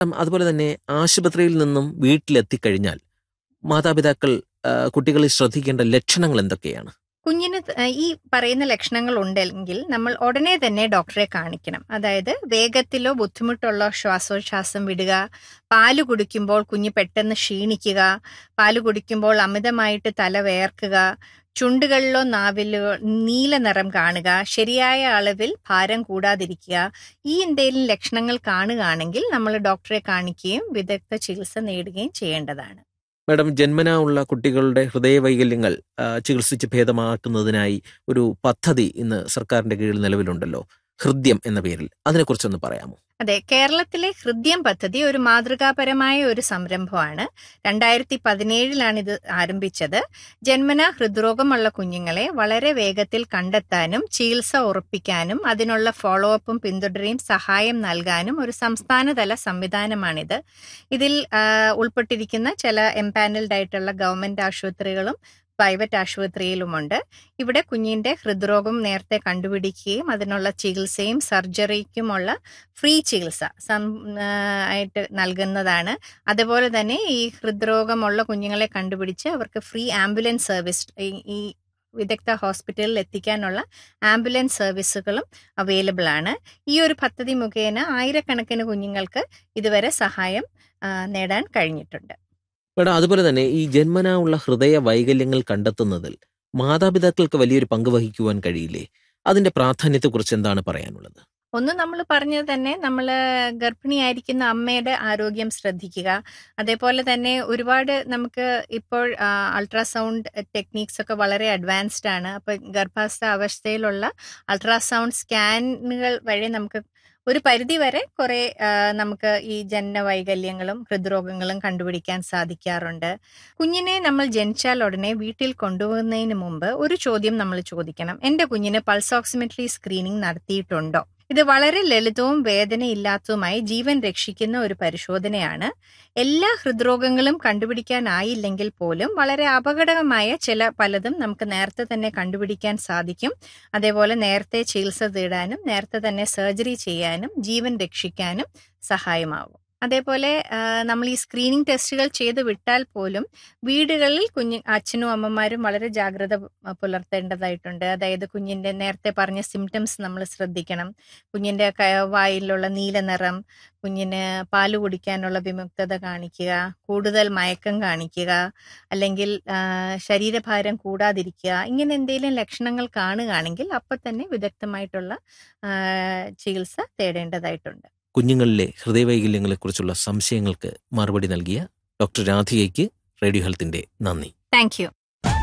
ഉം, അതുപോലെ തന്നെ ആശുപത്രിയിൽ നിന്നും വീട്ടിലെത്തിക്കഴിഞ്ഞാൽ മാതാപിതാക്കൾ ആ, കുട്ടികളിൽ ശ്രദ്ധിക്കേണ്ട ലക്ഷണങ്ങൾ എന്തൊക്കെയാണ് കുഞ്ഞിന് ത- ഈ പറയുന്ന ലക്ഷണങ്ങൾ ഉണ്ടെങ്കിൽ നമ്മൾ ഉടനെ തന്നെ ഡോക്ടറെ കാണിക്കണം അതായത് വേഗത്തിലോ ബുദ്ധിമുട്ടുള്ള ശ്വാസോച്ഛ്വാസം വിടുക പാല് കുടിക്കുമ്പോൾ കുഞ്ഞ് പെട്ടെന്ന് ക്ഷീണിക്കുക പാല് കുടിക്കുമ്പോൾ അമിതമായിട്ട് തല വേർക്കുക ചുണ്ടുകളിലോ നാവിലോ നീല നിറം കാണുക ശരിയായ അളവിൽ ഭാരം കൂടാതിരിക്കുക ഈ എന്തെങ്കിലും ലക്ഷണങ്ങൾ കാണുകയാണെങ്കിൽ നമ്മൾ ഡോക്ടറെ കാണിക്കുകയും വിദഗ്ധ ചികിത്സ നേടുകയും ചെയ്യേണ്ടതാണ് മാഡം ജന്മനാ ഉള്ള കുട്ടികളുടെ ഹൃദയവൈകല്യങ്ങൾ ആ, ചികിത്സിച്ച് ഭേദമാക്കുന്നതിനായി ഒരു പദ്ധതി ഇന്ന് സർക്കാരിന്റെ കീഴിൽ നിലവിലുണ്ടല്ലോ ഹൃദ്യം എന്ന പേരിൽ അതിനെക്കുറിച്ചൊന്ന് പറയാമോ അതെ കേരളത്തിലെ ഹൃദ്യം പദ്ധതി ഒരു മാതൃകാപരമായ ഒരു സംരംഭമാണ് രണ്ടായിരത്തി പതിനേഴിലാണ് ഇത് ആരംഭിച്ചത് ജന്മന ഹൃദ്രോഗമുള്ള കുഞ്ഞുങ്ങളെ വളരെ വേഗത്തിൽ കണ്ടെത്താനും ചികിത്സ ഉറപ്പിക്കാനും അതിനുള്ള ഫോളോ അപ്പും പിന്തുടരുകയും സഹായം നൽകാനും ഒരു സംസ്ഥാനതല സംവിധാനമാണിത് ഇതിൽ ആ, ഉൾപ്പെട്ടിരിക്കുന്ന ചില എംപാനൽഡ് ആയിട്ടുള്ള ഗവൺമെന്റ് ആശുപത്രികളും പ്രൈവറ്റ് ആശുപത്രിയിലുമുണ്ട് ഇവിടെ കുഞ്ഞിന്റെ ഹൃദ്രോഗം നേരത്തെ കണ്ടുപിടിക്കുകയും അതിനുള്ള ചികിത്സയും സർജറിക്കുമുള്ള ഫ്രീ ചികിത്സ സം ആ, ആയിട്ട് നൽകുന്നതാണ് അതുപോലെ തന്നെ ഈ ഹൃദ്രോഗമുള്ള കുഞ്ഞുങ്ങളെ കണ്ടുപിടിച്ച് അവർക്ക് ഫ്രീ ആംബുലൻസ് സർവീസ് ഈ- ഈ വിദഗ്ധ ഹോസ്പിറ്റലിൽ എത്തിക്കാനുള്ള ആംബുലൻസ് സർവീസുകളും അവൈലബിൾ ആണ് ഈ ഒരു പദ്ധതി മുഖേന ആയിരക്കണക്കിന് കുഞ്ഞുങ്ങൾക്ക് ഇതുവരെ സഹായം ആ, നേടാൻ കഴിഞ്ഞിട്ടുണ്ട് മാഡം അതുപോലെ തന്നെ ഈ ജന്മനാ ഉള്ള ഹൃദയ വൈകല്യങ്ങൾ കണ്ടെത്തുന്നതിൽ മാതാപിതാക്കൾക്ക് വലിയൊരു പങ്ക് വഹിക്കുവാൻ കഴിയില്ലേ അതിന്റെ പ്രാധാന്യത്തെക്കുറിച്ച് എന്താണ് പറയാനുള്ളത് ഒന്ന് നമ്മൾ പറഞ്ഞത് തന്നെ നമ്മൾ ഗർഭിണിയായിരിക്കുന്ന അമ്മയുടെ ആരോഗ്യം ശ്രദ്ധിക്കുക അതേപോലെ തന്നെ ഒരുപാട് നമുക്ക് ഇപ്പോൾ അൾട്രാസൗണ്ട് ടെക്നീക്സ് ഒക്കെ വളരെ അഡ്വാൻസ്ഡ് ആണ് അപ്പൊ ഗർഭാസ്ഥ അവസ്ഥയിലുള്ള അൾട്രാസൗണ്ട് സ്കാനുകൾ വഴി നമുക്ക് ഒരു പരിധി വരെ കുറെ നമുക്ക് ഈ ജനന വൈകല്യങ്ങളും ഹൃദ്രോഗങ്ങളും കണ്ടുപിടിക്കാൻ സാധിക്കാറുണ്ട് കുഞ്ഞിനെ നമ്മൾ ജനിച്ചാൽ ഉടനെ വീട്ടിൽ കൊണ്ടുപോകുന്നതിന് മുമ്പ് ഒരു ചോദ്യം നമ്മൾ ചോദിക്കണം എന്റെ കുഞ്ഞിന് പൾസ് ഓക്സിമെട്രി സ്ക്രീനിങ് നടത്തിയിട്ടുണ്ടോ ഇത് വളരെ ലളിതവും വേദനയില്ലാത്തതുമായി ജീവൻ രക്ഷിക്കുന്ന ഒരു പരിശോധനയാണ് എല്ലാ ഹൃദ്രോഗങ്ങളും കണ്ടുപിടിക്കാനായില്ലെങ്കിൽ പോലും വളരെ അപകടകമായ ചില പലതും നമുക്ക് നേരത്തെ തന്നെ കണ്ടുപിടിക്കാൻ സാധിക്കും അതേപോലെ നേരത്തെ ചികിത്സ തേടാനും നേരത്തെ തന്നെ സർജറി ചെയ്യാനും ജീവൻ രക്ഷിക്കാനും സഹായമാകും അതേപോലെ ആ, നമ്മൾ ഈ സ്ക്രീനിങ് ടെസ്റ്റുകൾ ചെയ്ത് വിട്ടാൽ പോലും വീടുകളിൽ കുഞ്ഞ് അച്ഛനും അമ്മമാരും വളരെ ജാഗ്രത പ- പുലർത്തേണ്ടതായിട്ടുണ്ട് അതായത് കുഞ്ഞിന്റെ നേരത്തെ പറഞ്ഞ സിംറ്റംസ് നമ്മൾ ശ്രദ്ധിക്കണം കുഞ്ഞിന്റെ ക- വായിലുള്ള നീല നിറം കുഞ്ഞിന് പാല് കുടിക്കാനുള്ള വിമുക്തത കാണിക്കുക കൂടുതൽ മയക്കം കാണിക്കുക അല്ലെങ്കിൽ ആ, ശരീരഭാരം കൂടാതിരിക്കുക ഇങ്ങനെ എന്തെങ്കിലും ലക്ഷണങ്ങൾ കാണുകയാണെങ്കിൽ അപ്പോൾ തന്നെ വിദഗ്ധമായിട്ടുള്ള ആ, ചികിത്സ തേടേണ്ടതായിട്ടുണ്ട് കുഞ്ഞുങ്ങളിലെ ഹൃദയവൈകല്യങ്ങളെക്കുറിച്ചുള്ള സംശയങ്ങൾക്ക് മറുപടി നൽകിയ ഡോക്ടർ രാധികയ്ക്ക് റേഡിയോ ഹെൽത്തിന്റെ നന്ദി താങ്ക് യു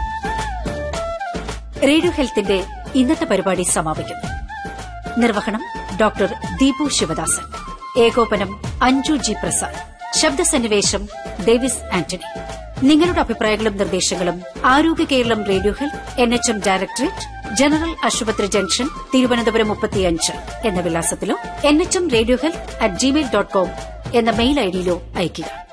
റേഡിയോ ഹെൽത്തിന്റെ ഇന്നത്തെ പരിപാടി സമാപിക്കുന്നു നിർവഹണം ഡോക്ടർ ദീപു ശിവദാസൻ ഏകോപനം അഞ്ജു ജി പ്രസാദ് ശബ്ദസന്നിവേശം ഡേവിസ് ആന്റണി നിങ്ങളുടെ അഭിപ്രായങ്ങളും നിർദ്ദേശങ്ങളും ആരോഗ്യ Keralam radio health N H M directorate general ആശുപത്രി ജംഗ്ഷൻ തിരുവനന്തപുരം മുപ്പത്തിയഞ്ച് എന്ന വിലാസത്തിലോ എൻ എച്ച് എം radio health at gmail dot com എന്ന മെയിൽ ഐഡിയിലോ അയയ്ക്കുക